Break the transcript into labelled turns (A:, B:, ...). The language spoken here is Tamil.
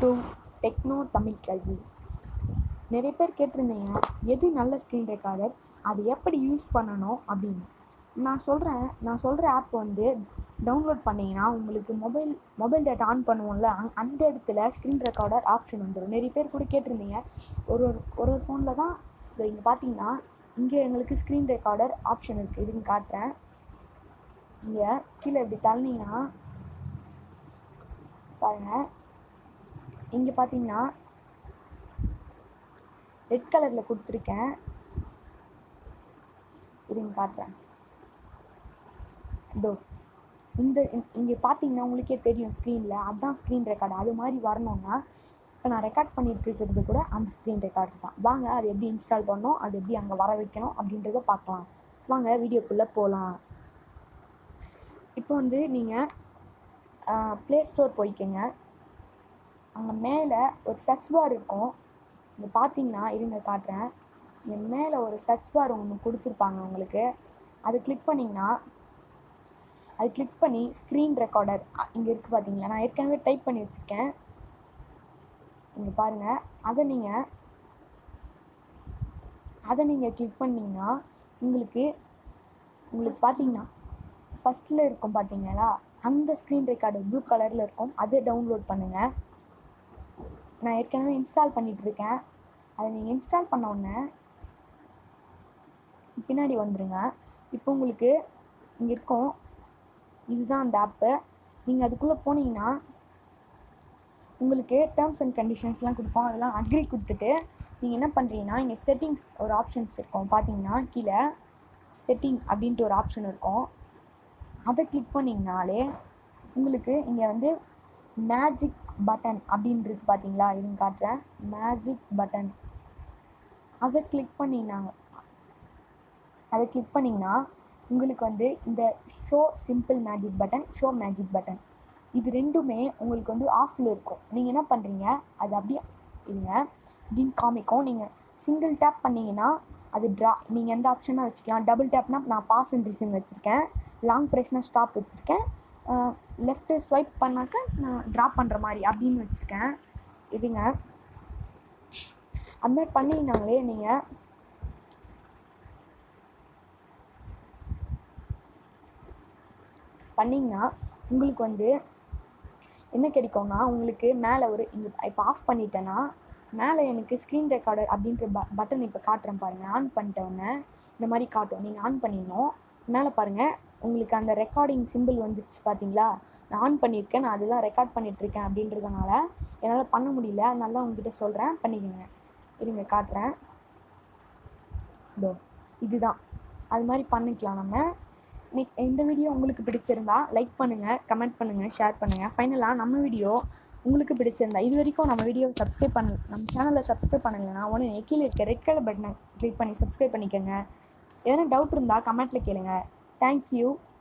A: டு டெக்னோ தமிழ் கல்வி நிறைய பேர் கேட்டிருந்தீங்க எது நல்ல ஸ்க்ரீன் ரெக்கார்டர் அது எப்படி யூஸ் பண்ணணும் அப்படின்னு நான் சொல்கிறேன் நான் சொல்கிற ஆப் வந்து டவுன்லோட் பண்ணிங்கன்னா உங்களுக்கு மொபைல் மொபைல் டேட்டா ஆன் பண்ணுவோம்ல அங் அந்த இடத்துல ஸ்க்ரீன் ரெக்கார்டர் ஆப்ஷன் வந்துடும் நிறைய பேர் கூட கேட்டிருந்தீங்க ஒரு ஒரு ஒரு ஒரு ஃபோனில் தான் இதோ இங்கே பார்த்தீங்கன்னா இங்கே எங்களுக்கு ஸ்க்ரீன் ரெக்கார்டர் ஆப்ஷன் இருக்குது இதுன்னு காட்டுறேன் இங்கே கீழே இப்படி தள்ளினீங்கன்னா பாருங்கள் இங்கே பார்த்தீங்கன்னா ரெட் கலரில் கொடுத்துருக்கேன் இருங்க காட்டுறேன் இதோ இந்த இங்கே பார்த்தீங்கன்னா உங்களுக்கே தெரியும் ஸ்க்ரீனில் அதுதான் ஸ்க்ரீன் ரெக்கார்டு அது மாதிரி வரணும்னா இப்போ நான் ரெக்கார்ட் பண்ணிட்டு இருக்கிறது கூட அந்த ஸ்க்ரீன் ரெக்கார்டு தான் வாங்க அது எப்படி இன்ஸ்டால் பண்ணணும் அது எப்படி அங்கே வர வைக்கணும் அப்படின்றத பார்க்கலாம் வாங்க வீடியோக்குள்ளே போகலாம் இப்போ வந்து நீங்கள் ப்ளே ஸ்டோர் போய்க்கங்க அங்கே மேலே ஒரு சர்ச் பார் இருக்கும் இங்கே பார்த்தீங்கன்னா இருங்க காட்டுறேன் இங்கே மேலே ஒரு சர்ச் பார் ஒன்று கொடுத்துருப்பாங்க உங்களுக்கு அது கிளிக் பண்ணிங்கன்னா அது கிளிக் பண்ணி ஸ்க்ரீன் ரெக்கார்டர் இங்கே இருக்குது பார்த்தீங்களா நான் ஏற்கனவே டைப் பண்ணி வச்சுருக்கேன் இங்கே பாருங்கள் அதை நீங்கள் அதை நீங்கள் கிளிக் பண்ணிங்கன்னா உங்களுக்கு உங்களுக்கு பார்த்தீங்கன்னா ஃபஸ்ட்டில் இருக்கும் பார்த்தீங்களா அந்த ஸ்க்ரீன் ரெக்கார்டு ப்ளூ கலரில் இருக்கும் அதை டவுன்லோட் பண்ணுங்கள் நான் ஏற்கனவே இன்ஸ்டால் பண்ணிகிட்ருக்கேன் அதை நீங்கள் இன்ஸ்டால் பண்ண உடனே பின்னாடி வந்துடுங்க இப்போ உங்களுக்கு இங்கே இருக்கும் இதுதான் அந்த ஆப்பு நீங்கள் அதுக்குள்ளே போனீங்கன்னா உங்களுக்கு டேர்ம்ஸ் அண்ட் கண்டிஷன்ஸ்லாம் கொடுப்போம் அதெல்லாம் அக்ரி கொடுத்துட்டு நீங்கள் என்ன பண்ணுறீங்கன்னா இங்கே செட்டிங்ஸ் ஒரு ஆப்ஷன்ஸ் இருக்கும் பார்த்தீங்கன்னா கீழே செட்டிங் அப்படின்ட்டு ஒரு ஆப்ஷன் இருக்கும் அதை கிளிக் பண்ணிங்கனாலே உங்களுக்கு இங்கே வந்து மேஜிக் பட்டன் அப்படின்றது பார்த்தீங்களா இதுன்னு காட்டுறேன் மேஜிக் பட்டன் அதை கிளிக் பண்ணிங்கனாங்க அதை கிளிக் பண்ணிங்கன்னா உங்களுக்கு வந்து இந்த show simple magic button show magic button இது ரெண்டுமே உங்களுக்கு வந்து ஆஃபில் இருக்கும் நீங்கள் என்ன பண்ணுறீங்க அது அப்படியே இருங்க அப்படின்னு காமிக்கும் நீங்கள் சிங்கிள் டேப் பண்ணிங்கன்னா அது ட்ரா நீங்கள் எந்த ஆப்ஷனாக வச்சுக்கலாம் டபுள் டேப்னா நான் பாஸ் அண்ட் ரிசன் வச்சுருக்கேன் லாங் ப்ரெஸ்னால் ஸ்டாப் வச்சுருக்கேன் லெஃப்ட்டு ஸ்வைப் பண்ணாக்க நான் ட்ரா பண்ணுற மாதிரி அப்படின்னு வச்சுருக்கேன் இதுங்க அது மாதிரி பண்ணிங்கனாலே நீங்கள் பண்ணிங்கன்னா உங்களுக்கு வந்து என்ன கிடைக்கும்னா உங்களுக்கு மேலே ஒரு இங்கே இப்போ ஆஃப் பண்ணிட்டேன்னா மேலே எனக்கு ஸ்க்ரீன் ரெக்கார்டர் அப்படின்ற ப பட்டன் இப்போ காட்டுறேன் பாருங்கள் ஆன் பண்ணிட்டோன்னே இந்த மாதிரி காட்டும் நீங்கள் ஆன் பண்ணிடணும் மேலே பாருங்கள் உங்களுக்கு அந்த ரெக்கார்டிங் சிம்பிள் வந்துச்சு பார்த்தீங்களா நான் ஆன் பண்ணியிருக்கேன் நான் அதுதான் ரெக்கார்ட் பண்ணிகிட்ருக்கேன் அப்படின்றதுனால என்னால் பண்ண முடியல அதனால தான் உங்ககிட்ட சொல்கிறேன் பண்ணிக்கோங்க இருங்க காட்டுறேன் இதோ இதுதான் அது மாதிரி பண்ணிக்கலாம் நம்ம நெக் இந்த வீடியோ உங்களுக்கு பிடிச்சிருந்தா லைக் பண்ணுங்கள் கமெண்ட் பண்ணுங்கள் ஷேர் பண்ணுங்கள் ஃபைனலாக நம்ம வீடியோ உங்களுக்கு பிடிச்சிருந்தா இது வரைக்கும் நம்ம வீடியோ சப்ஸ்கிரைப் பண்ண நம்ம சேனலை சப்ஸ்கிரைப் பண்ணலைன்னா உடனே கீழே இருக்க ரெட் கலர் பட்டனை கிளிக் பண்ணி சப்ஸ்கிரைப் பண்ணிக்கோங்க எதனா டவுட் இருந்தால் கமெண்ட்டில் கேளுங்க தேங்க்யூ